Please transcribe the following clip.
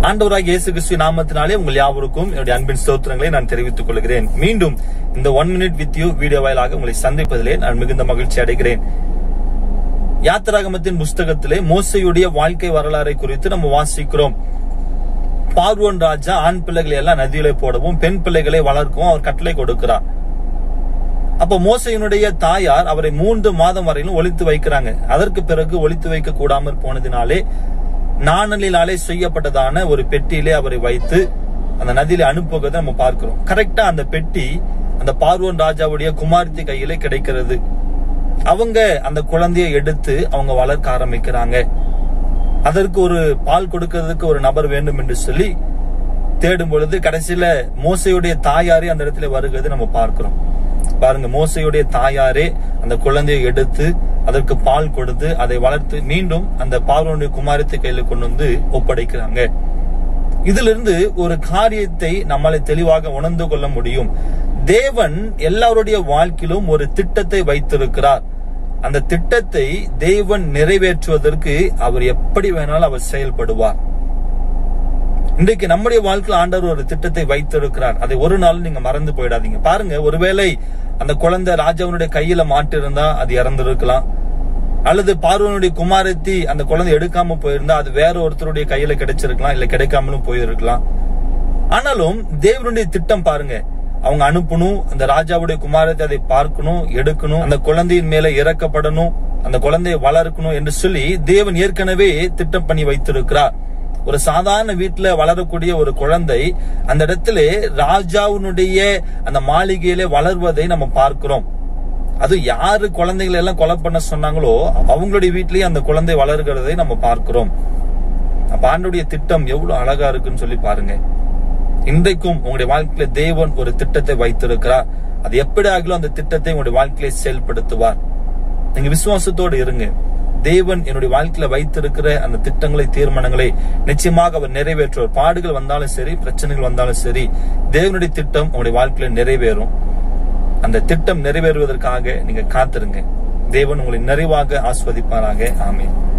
ஆண்டவராக இயேசு கிறிஸ்து நாமத்தினாலே உங்கள் யாவருக்கும் என்னுடைய அன்பின் ஸ்தோத்திரங்களை நான் தெரிவித்துக் கொள்கிறேன் மீண்டும் இந்த one minute with you video வாயிலாக உங்களை சந்திப்பதிலே நான் மிகுந்த மகிழ்ச்சி அடைகிறேன் யாத்திராகமத்தின் புஸ்தகத்திலே மோசையுடைய வாழ்க்கை வரலாறை குறித்து நம்ம வாசிக்கிறோம் பார்வோன் ராஜா ஆண் பிள்ளைகளை எல்லாம் நதியிலே போடவும் பெண் பிள்ளைகளை வளர்க்கவும் அவர் கட்டளை கொடுக்கிறார் அப்ப மோசையினுடைய தாயார் அவரை மூன்று மாதம் வரையிலும் ஒழித்து வைக்கிறாங்க அதற்கு பிறகு ஒழித்து வைக்க கூடாமல் போனதினாலே நாணலினாலே செய்யப்பட்டதான ஒரு பெட்டியிலே அவரை வைத்து அந்த நதியில அனுப்புவதை நம்ம பார்க்கிறோம் கரெக்டா அந்த பெட்டி அந்த பார்வோன் ராஜாவுடைய குமாரத்தி கையிலே கிடைக்கிறது அவங்க அந்த குழந்தையை எடுத்து அவங்க வளர்க்க ஆரம்பிக்கிறாங்க அதற்கு ஒரு பால் கொடுக்கிறதுக்கு ஒரு நபர் வேண்டும் என்று சொல்லி தேடும் பொழுது கடைசியில மோசையுடைய தாயாரே அந்த இடத்துல வருகிறது நம்ம பார்க்கிறோம் பாருங்க மோசையுடைய தாயாரே அந்த குழந்தையை எடுத்து அதற்கு பால் கொடுத்து அதை வளர்த்து மீண்டும் அந்த பார்வனுடைய குமாரத்தை கையில கொண்டு வந்து ஒப்படைக்கிறாங்க இதிலிருந்து ஒரு காரியத்தை நம்மளை தெளிவாக உணர்ந்து கொள்ள முடியும் தேவன் எல்லாருடைய வாழ்க்கையிலும் ஒரு திட்டத்தை வைத்திருக்கிறார் அந்த திட்டத்தை தேவன் நிறைவேற்றுவதற்கு அவர் எப்படி வேணாலும் அவர் செயல்படுவார் இன்றைக்கு நம்முடைய வாழ்க்கையில் ஆண்டவர் ஒரு திட்டத்தை வைத்திருக்கிறார் அதை ஒரு நாள் நீங்க மறந்து போயிடாதீங்க பாருங்க ஒருவேளை அந்த குழந்தை ராஜாவனுடைய கையில மாட்டிருந்தா அது இறந்திருக்கலாம் அல்லது பார்வனுடைய குமாரத்தி அந்த குழந்தை எடுக்காம போயிருந்தா அது வேற ஒருத்தருடைய கையில கிடைச்சிருக்கலாம் இல்ல கிடைக்காமலும் போயிருக்கலாம் ஆனாலும் தேவனுடைய திட்டம் பாருங்க அவங்க அனுப்பணும் அந்த ராஜாவுடைய குமாரத்தை அதை பார்க்கணும் எடுக்கணும் அந்த குழந்தையின் மேல இறக்கப்படணும் அந்த குழந்தையை வளர்க்கணும் என்று சொல்லி தேவன் ஏற்கனவே திட்டம் பண்ணி வைத்திருக்கிறார் ஒரு சாதாரண வீட்டுல வளரக்கூடிய ஒரு குழந்தை அந்த இடத்துல ராஜாவினுடைய அந்த மாளிகையிலே வளர்வதை நம்ம பார்க்கிறோம் அது யாரு குழந்தைகளை எல்லாம் கொலை பண்ண சொன்னாங்களோ அவங்களுடைய வீட்லயே அந்த குழந்தை வளர்கிறதை நம்ம பார்க்கிறோம் அப்ப ஆண்டுடைய திட்டம் எவ்வளவு அழகா இருக்குன்னு சொல்லி பாருங்க இன்றைக்கும் உங்களுடைய வாழ்க்கையில தேவன் ஒரு திட்டத்தை வைத்திருக்கிறார் அது எப்படி ஆகலும் அந்த திட்டத்தை உங்களுடைய வாழ்க்கையில செயல்படுத்துவார் நீங்க விசுவாசத்தோடு இருங்க தேவன் என்னுடைய வாழ்க்கையில வைத்திருக்கிற அந்த திட்டங்களை தீர்மானங்களை நிச்சயமாக அவர் நிறைவேற்றுவார் பாடுகள் வந்தாலும் சரி பிரச்சனைகள் வந்தாலும் சரி தேவனுடைய திட்டம் உங்களுடைய வாழ்க்கையில நிறைவேறும் அந்த திட்டம் நிறைவேறுவதற்காக நீங்க காத்திருங்க தேவன் உங்களை நிறைவாக ஆஸ்வதிப்பாராக ஆமீன்